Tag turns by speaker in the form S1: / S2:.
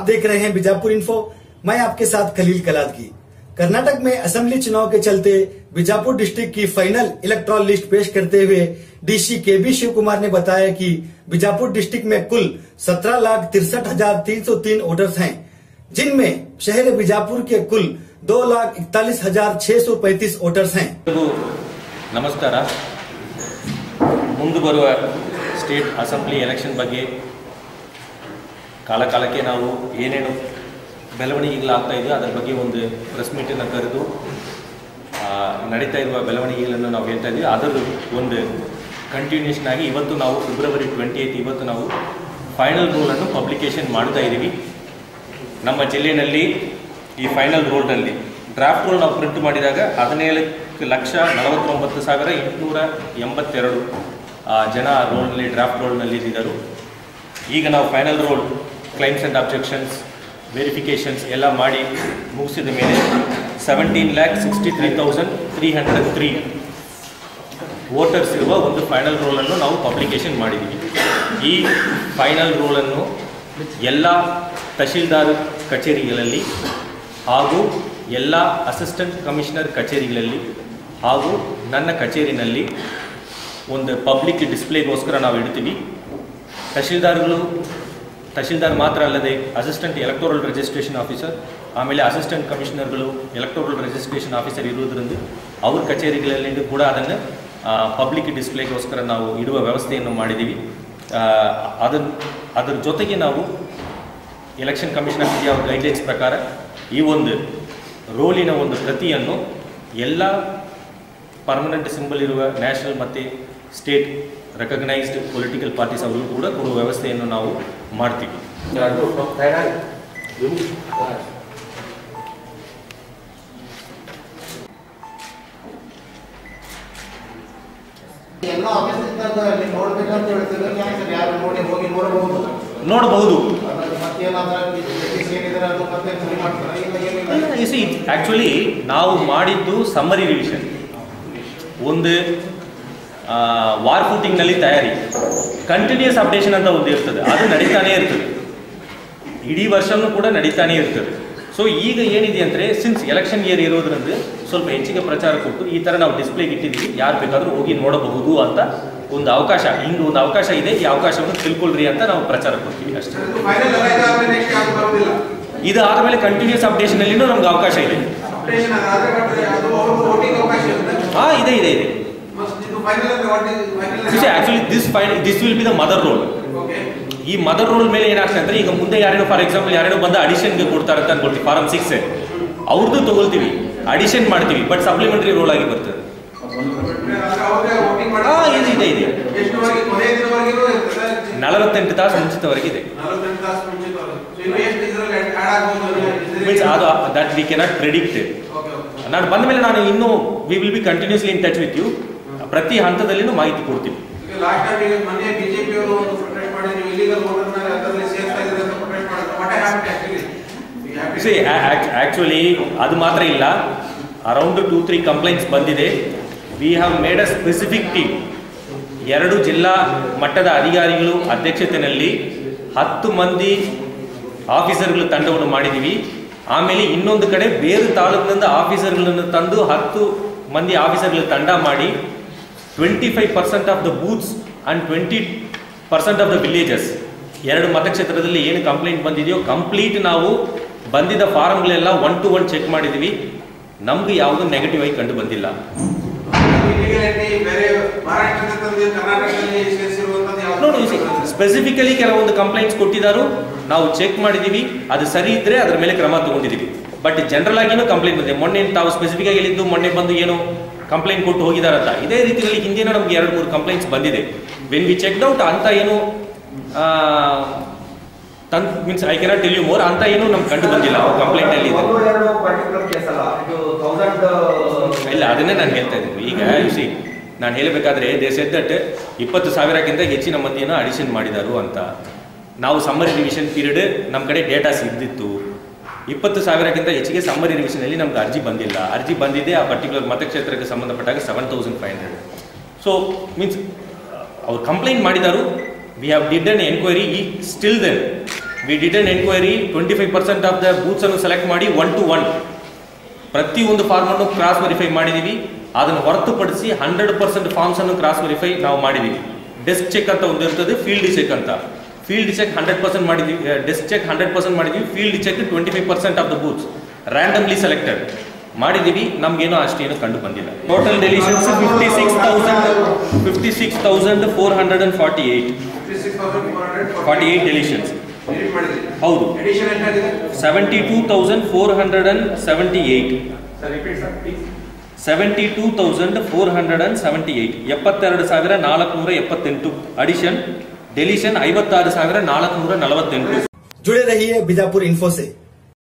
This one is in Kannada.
S1: देख रहे हैं बीजापुर इन्फो मैं आपके साथ खलील कलाद की कर्नाटक में असेंबली चुनाव के चलते बीजापुर डिस्ट्रिक्ट की फाइनल इलेक्ट्रॉल लिस्ट पेश करते हुए डीसी के बी शिव कुमार ने बताया कि बीजापुर डिस्ट्रिक्ट में कुल सत्रह लाख तिरसठ हजार तीन सौ तीन वोटर्स हैं जिनमें शहर बीजापुर के कुल दो लाख इकतालीस हजार छह सौ पैंतीस वोटर्स हैं
S2: ಎಲ್ರಿಗೂ ನಮಸ್ಕಾರ ಮುಂದೆ ಬರುವ ಸ್ಟೇಟ್ ಅಸೆಂಬ್ಲಿ ಎಲೆಕ್ಷನ್ ಬಗ್ಗೆ ಕಾಲ ಕಾಲಕ್ಕೆ ನಾವು ಏನೇನು ಬೆಳವಣಿಗೆಗಳಾಗ್ತಾ ಇದೆಯೋ ಅದರ ಬಗ್ಗೆ ಒಂದು ಪ್ರೆಸ್ ಮೀಟನ್ನು ಕರೆದು ಆ, ನಡೀತಾ ಇರುವ ಬೆಳವಣಿಗೆಗಳನ್ನು ನಾವು ಹೇಳ್ತಾ ಇದ್ದೀವಿ ಅದರ ಒಂದು ಕಂಟಿನ್ಯೂಷನ್ ಆಗಿ ಇವತ್ತು ನಾವು ಫೆಬ್ರವರಿ ಟ್ವೆಂಟಿ ಏಯ್ತ್ ಇವತ್ತು ನಾವು ಫೈನಲ್ ರೂಲನ್ನು ಪಬ್ಲಿಕೇಶನ್ ಮಾಡ್ತಾ ಇದ್ದೀವಿ ನಮ್ಮ ಜಿಲ್ಲೆಯಲ್ಲಿ ಈ ಫೈನಲ್ ರೋಲ್ನಲ್ಲಿ ಡ್ರಾಫ್ಟ್ ರೋಲ್ ನಾವು ಪ್ರಿಂಟ್ ಮಾಡಿದಾಗ ಹದಿನೇಳು ಲಕ್ಷ ನಲವತ್ತೊಂಬತ್ತು ಸಾವಿರ ಎಂಟುನೂರ ಎಂಬತ್ತೆರಡು ಆ, ಜನ ರೋಲ್ನಲ್ಲಿ ಡ್ರಾಫ್ಟ್ ರೋಲ್ನಲ್ಲಿ ಇದ್ದಿದ್ದರು ಈಗ ನಾವು final roll claims and objections verifications ಎಲ್ಲ ಮಾಡಿ ಮುಗಿಸಿದ ಮೇಲೆ seventeen lakh sixty three thousand three hundred three voters ಇರುವ ಒಂದು ಫೈನಲ್ ರೋಲನ್ನು ನಾವು ಪಬ್ಲಿಕೇಶನ್ ಮಾಡಿದ್ದೀವಿ ಈ ಫೈನಲ್ ರೋಲನ್ನು ಎಲ್ಲ ತಹಶೀಲ್ದಾರ್ ಕಚೇರಿಗಳಲ್ಲಿ ಹಾಗೂ ಎಲ್ಲ ಅಸಿಸ್ಟೆಂಟ್ ಕಮಿಷನರ್ ಕಚೇರಿಗಳಲ್ಲಿ ಹಾಗೂ ನನ್ನ ಕಚೇರಿನಲ್ಲಿ ಒಂದು ಪಬ್ಲಿಕ್ ಡಿಸ್ಪ್ಲೇಗೋಸ್ಕರ ನಾವು ಇಡ್ತೀವಿ ತಹಶೀಲ್ದಾರ್ಗಳು ತಹಶೀಲ್ದಾರ್ ಮಾತ್ರ ಅಲ್ಲದೆ ಅಸಿಸ್ಟೆಂಟ್ ಎಲೆಕ್ಟೋರಲ್ ರಿಜಿಸ್ಟ್ರೇಷನ್ ಆಫೀಸರ್ ಆಮೇಲೆ ಅಸಿಸ್ಟೆಂಟ್ ಕಮಿಷನರ್ಗಳು ಎಲೆಕ್ಟೋರಲ್ ರಿಜಿಸ್ಟ್ರೇಷನ್ ಆಫೀಸರ್ ಇರುವುದರಿಂದ ಅವ್ರ ಕಚೇರಿಗಳಲ್ಲಿ ಕೂಡ ಅದನ್ನು ಪಬ್ಲಿಕ್ ಡಿಸ್ಪ್ಲೇಗೋಸ್ಕರ ನಾವು ಇಡುವ ವ್ಯವಸ್ಥೆಯನ್ನು ಮಾಡಿದ್ದೀವಿ ಆ, ಅದರ ಅದರ ಜೊತೆಗೆ ನಾವು election commission of India guidelines ಪ್ರಕಾರ ಈ ಒಂದು ರೋಲಿನ ಒಂದು ಪ್ರತಿಯನ್ನು ಎಲ್ಲ ಪರ್ಮನೆಂಟ್ ಸಿಂಬಲ್ ಇರುವ ನ್ಯಾಷನಲ್ ಮತ್ತು ಸ್ಟೇಟ್ ರೆಕಗ್ನೈಸ್ಡ್ ಪೊಲಿಟಿಕಲ್ ಪಾರ್ಟೀಸ್ ಅವರು ಕೂಡ ಕೊಡುವ ವ್ಯವಸ್ಥೆಯನ್ನು ನಾವು ಮಾಡ್ತೀವಿ
S3: ಎಲ್ಲ ಆಫೀಸಿಂದ ಅಲ್ಲಿ ನೋಡ್ಬೇಕಂತ ಹೇಳ್ತಿದ್ರೆ ಯಾಕೆ ಸರ್ ಯಾರು ನೋಡಿ ಹೋಗಿ ನೋಡಬಹುದು
S2: ನೋಡಬಹುದು
S3: ಅದ್ರಲ್ಲಿ ಮತ್ತೇನಾದ್ರೂ ಬ್ರಿಟಿಷ್ ಏನಿದ್ರೆ ಅದು ಮತ್ತೆ ಸರಿ ಮಾಡ್ತಾರೆ ಇಲ್ಲ ಏನಿಲ್ಲ
S2: ಸಿ ಆ್ಯಕ್ಚುಲಿ ನಾವು ಮಾಡಿದ್ದು ಸಮ್ಮರಿ ರಿವಿಷನ್ ಒಂದು ವಾರ್ ಫೂಟಿಂಗ್ನಲ್ಲಿ ತಯಾರಿ ಕಂಟಿನ್ಯೂಸ್ ಅಪ್ಡೇಷನ್ ಅಂತ ಒಂದು ಇರ್ತದೆ ಅದು ನಡೀತಾನೇ ಇರ್ತದೆ ಇಡೀ ವರ್ಷನೂ ಕೂಡ ನಡೀತಾನೇ ಇರ್ತದೆ ಸೊ ಈಗ ಏನಿದೆ ಅಂದರೆ ಸಿನ್ಸ್ ಎಲೆಕ್ಷನ್ ಇಯರ್ ಇರೋದ್ರಿಂದ ಸ್ವಲ್ಪ ಹೆಚ್ಚಿಗೆ ಪ್ರಚಾರ ಕೊಟ್ಟು ಈ ಥರ ನಾವು ಡಿಸ್ಪ್ಲೇಗೆ ಇಟ್ಟಿದ್ದೀವಿ ಯಾರು ಬೇಕಾದರೂ ಹೋಗಿ ನೋಡಬಹುದು ಅಂತ ಒಂದು ಅವಕಾಶ ಹಿಂಗೆ ಒಂದು ಅವಕಾಶ ಇದೆ ಈ ಅವಕಾಶವನ್ನು ತಿಳ್ಕೊಳ್ರಿ ಅಂತ ನಾವು ಪ್ರಚಾರ ಕೊಡ್ತೀವಿ ಅಷ್ಟೇ
S4: ಫೈನಲ್ ಎಲ್ಲ ಇದಾದ್ಮೇಲೆ ನೆಕ್ಸ್ಟ್ ಯಾವ್ದು ಬರೋದಿಲ್ಲ
S2: ಇದು ಆದಮೇಲೆ ಕಂಟಿನ್ಯೂಸ್ ಅಪ್ಡೇಷನಲ್ಲಿನೂ ನಮ್ಗೆ ಅವಕಾಶ ಇದೆ
S4: ಅಪ್ಡೇಷನ್ ಅದಾದ್ರೆ ಬಟ್ ಅದು ಅವ್ರದ್ದು ವೋಟಿಂಗ್ ಅವಕಾಶ ಇರುತ್ತೆ
S2: ಹಾಂ ಇದೆ ಇದೆ ಇದೆ
S4: ಮಸ್ತ್ ಇದು ಫೈನಲ್ ಅಂದ್ರೆ what final
S2: actually this fine this will be the mother roll
S4: okay
S2: ಈ ಮದರ್ ರೋಲ್ ಮೇಲೆ ಏನಾಗ್ತದೆ ಅಂದ್ರೆ ಈಗ ಮುಂದೆ ಯಾರೇನೋ ಫಾರ್ ಎಕ್ಸಾಂಪಲ್ ಯಾರೇನೋ ಬಂದ ಅಡಿಷನ್ಗೆ ಕೊಡ್ತಾರೆ ಅಂತ ಅನ್ಕೊಳ್ತೀವಿ ಫಾರಮ್ ಸಿಕ್ಸ್ ಅವ್ರದ್ದು ತಗೊಳ್ತೀವಿ ಅಡಿಷನ್ ಮಾಡ್ತೀವಿ ಬಟ್ ಸಪ್ಲಿಮೆಂಟರಿ ರೋಲ್ ಆಗಿ ಬರ್ತದೆ
S4: ಅವ್ರಿಗೆ ವೋಟಿಂಗ್ ಮಾಡಿ
S2: ಹಾ, ಇದೆ, ಇದೆ, ಇದೆ.
S4: ಎಷ್ಟುವರೆಗೆ ಕೊನೆಯ ದಿನವರೆಗೂ ಇರ್ತದೆ
S2: ನಲವತ್ತೆಂಟು ತಾಸು ಮುಂಚಿತವರೆಗೆ ಇದೆ
S4: ನಲವತ್ತೆಂಟು ತಾಸು ಮುಂಚಿತವರೆಗೆ ಸೊ ಇನ್ನು ಎಷ್ಟು ಇದರಲ್ಲಿ ಆಡ್ ಆಗ್ಬೋದು
S2: ಮೀನ್ಸ್ ಅದು that we cannot predict
S4: okay okay
S2: ನಾನು ಬಂದ ಮೇಲೆ ನಾನು ಇನ್ನೂ we will be continuously in touch with you ಪ್ರತಿ ಹಂತದಲ್ಲಿನೂ ಮಾಹಿತಿ ಕೊಡ್ತೀವಿ
S4: ಈಗ ಲಾಸ್ಟ್ ಟೈಮ್ ಈಗ ಮೊನ್ನೆ ಬಿಜೆಪಿ ಅವರು ಒಂದು ಪ್ರೊಟೆಸ್ಟ್ ಮಾಡಿ ನೀವು ಇಲ್ಲಿಗಲ್ ವೋಟರ್ನ ಅದರಲ್ಲಿ ಸೇರ್ತಾ ಇದ್ದೀರಿ ಅಂತ ಪ್ರೊಟೆಸ್ಟ್ ಮಾಡಿದ್ರು what happen actually
S2: see actually ಅದು ಮಾತ್ರ ಇಲ್ಲ ಅರೌಂಡ್ ಟೂ ತ್ರೀ ಕಂಪ್ಲೇಂಟ್ಸ್ ಬಂದಿದೆ we have made a specific team ಎರಡು ಜಿಲ್ಲಾ ಮಟ್ಟದ ಅಧಿಕಾರಿಗಳು ಅಧ್ಯಕ್ಷತೆಯಲ್ಲಿ ಹತ್ತು ಮಂದಿ ಆಫೀಸರ್ಗಳ ತಂಡವನ್ನು ಮಾಡಿದ್ದೀವಿ ಆಮೇಲೆ ಇನ್ನೊಂದು ಕಡೆ ಬೇರೆ ತಾಲೂಕಿನಿಂದ ಆಫೀಸರ್ಗಳನ್ನು ತಂದು ಹತ್ತು ಮಂದಿ ಆಫೀಸರ್ಗಳ ತಂಡ ಮಾಡಿ twenty five percent of the booths and twenty percent of the villages ಎರಡು ಮತಕ್ಷೇತ್ರದಲ್ಲಿ ಏನು ಕಂಪ್ಲೇಂಟ್ ಬಂದಿದೆಯೋ ಕಂಪ್ಲೀಟ್ ನಾವು ಬಂದಿದ್ದ ಫಾರಮ್ಗಳೆಲ್ಲ ಒನ್ ಟು ಒನ್ ಚೆಕ್ ಮಾಡಿದ್ದೀವಿ ನಮ್ಗೆ ಯಾವುದೂ ನೆಗೆಟಿವ್ ಆಗಿ ಕಂಡು ಬಂದಿಲ್ಲ
S4: ಇಲ್ಲಿಗಲಿಟಿ ಬೇರೆ ಮಹಾರಾಷ್ಟ್ರದಿಂದ ತಂದು ಕರ್ನಾಟಕದಲ್ಲಿ ಸೇರಿಸಿರುವಂತದ್ದು
S2: ನೋಡಿ
S4: ಯಾವುದು
S2: ಸ್ಪೆಸಿಫಿಕಲಿ ಕೆಲವೊಂದು ಕಂಪ್ಲೇಂಟ್ಸ್ ಕೊಟ್ಟಿದ್ದಾರು ನಾವು ಚೆಕ್ ಮಾಡಿದ್ದೀವಿ ಅದು ಸರಿ ಇದ್ರೆ ಅದರ ಮೇಲೆ ಕ್ರಮ ತಗೊಂಡಿದ್ದೀವಿ ಬಟ್ ಜನರಲ್ ಆಗಿನೂ ಕಂಪ್ಲೇಂಟ್ ಬಂದಿದೆ ಮೊನ್ನೆ ತಾವು ಸ್ಪೆಸಿಫಿಕ್ ಆಗಿ ಹೇಳಿದ್ದು ಮೊನ್ನೆ ಬಂದು ಏನು ಕಂಪ್ಲೇಂಟ್ ಕೊಟ್ಟು ಹೋಗಿದಾರಂತ ಇದೇ ರೀತಿಯಲ್ಲಿ ಹಿಂದಿನ ನಮ್ಗೆ ಎರಡು ಮೂರು ಕಂಪ್ಲೇಂಟ್ಸ್ ಬಂದಿದೆ ವೆನ್ ವಿ ಚೆಕ್ಡ್ ಔಟ್ ಅಂತ ಏನು ತನ್ means I cannot tell you more ಅಂತ ಏನು ನಮ್ಗೆ ಕಂಡು ಬಂದಿಲ್ಲ ಕಂಪ್ಲೇಂಟ್ ಅಲ್ಲಿ ಇದೆ
S5: ಒಂದು ಎರಡು ಪರ್ಟಿಕ್ಯುಲರ್ ಕೇಸ್ ಅಲ್ಲ ಇದು ಥೌಸಂಡ್
S2: ಇಲ್ಲ ಅದನ್ನೇ ನಾನು ಹೇಳ್ತಾ ಇದ್ದೀನಿ ಈಗ ಸಿ ನಾನು ಹೇಳಬೇಕಾದ್ರೆ ದೇ ಸೆಡ್ ದಟ್ ಇಪ್ಪತ್ತು ಸಾವಿರಕ್ಕಿಂತ ಹೆಚ್ಚಿನ ಮಂದಿಯನ್ನು ಅಡಿಷನ್ ಮಾಡಿದಾರು ಅಂತ ನಾವು ಸಮ್ಮರ್ ರಿವಿಷನ್ ಪೀರಿಯಡ್ ನಮ್ಮ ಕಡೆ ಡೇಟಾಸ್ ಇದ್ದಿತ್ತು ಇಪ್ಪತ್ತು ಸಾವಿರಕ್ಕಿಂತ ಹೆಚ್ಚಿಗೆ ಸಮ್ಮರ್ ರಿವಿಷನಲ್ಲಿ ನಮ್ಗೆ ಅರ್ಜಿ ಬಂದಿಲ್ಲ ಅರ್ಜಿ ಬಂದಿದೆ ಆ ಪರ್ಟಿಕ್ಯುಲರ್ ಮತಕ್ಷೇತ್ರಕ್ಕೆ ಸಂಬಂಧಪಟ್ಟಾಗ seven thousand five hundred so means ಅವ್ರು ಕಂಪ್ಲೇಂಟ್ ಮಾಡಿದಾರು we have did an enquiry ಈ still then we did an enquiry twenty five percent of the booths ಅನ್ನು ಸೆಲೆಕ್ಟ್ ಮಾಡಿ ಒನ್ ಟು ಒನ್ ಪ್ರತಿಯೊಂದು ಫಾರ್ಮ್ ಅನ್ನು ಕ್ರಾಸ್ ವೆರಿಫೈ ಮಾಡಿದೀವಿ ಅದನ್ನು ಹೊರತುಪಡಿಸಿ ಹಂಡ್ರೆಡ್ ಪರ್ಸೆಂಟ್ ಫಾರ್ಮ್ಸ್ ಅನ್ನು ಕ್ರಾಸ್ ವೆರಿಫೈ ನಾವು ಮಾಡಿದೀವಿ ಡೆಸ್ಕ್ ಚೆಕ್ ಅಂತ ಒಂದು ಇರ್ತದೆ ಫೀಲ್ಡ್ ಚೆಕ್ ಅಂತ ಫೀಲ್ಡ್ ಚೆಕ್ ಹಂಡ್ರೆಡ್ ಪರ್ಸೆಂಟ್ ಮಾಡಿದ್ವಿ ಡೆಸ್ಕ್ ಚೆಕ್ ಹಂಡ್ರೆಡ್ ಪರ್ಸೆಂಟ್ ಮಾಡಿದ್ವಿ field check twenty five percent of the booths randomly selected ಮಾಡಿದೀವಿ ನಮ್ಗೇನೋ ಅಷ್ಟೇನು ಕಂಡು ಬಂದಿಲ್ಲ total deletions fifty six thousand fifty six thousand four hundred and forty eight
S4: fifty six thousand four hundred
S2: forty eight deletions
S4: delete ಮಾಡಿದ್ರಿ
S2: ಹೌದು
S4: ಎಡಿಷನ್ ಎಷ್ಟಾಗಿದೆ
S2: seventy two thousand four hundred and seventy eight
S5: sir repeat sir please
S2: seventy two thousand four hundred and seventy eight ಎಪ್ಪತ್ತೆರಡು ಸಾವಿರ ನಾಲ್ಕುನೂರ ಎಪ್ಪತ್ತೆಂಟು ಅಡಿಷನ್ ಡೆಲಿಷನ್ ಐವತ್ತಾರು ಸಾವಿರ ನಾಲ್ಕುನೂರ ನಲವತ್ತೆಂಟು
S1: जुड़े रहिए बीजापुर इन्फो से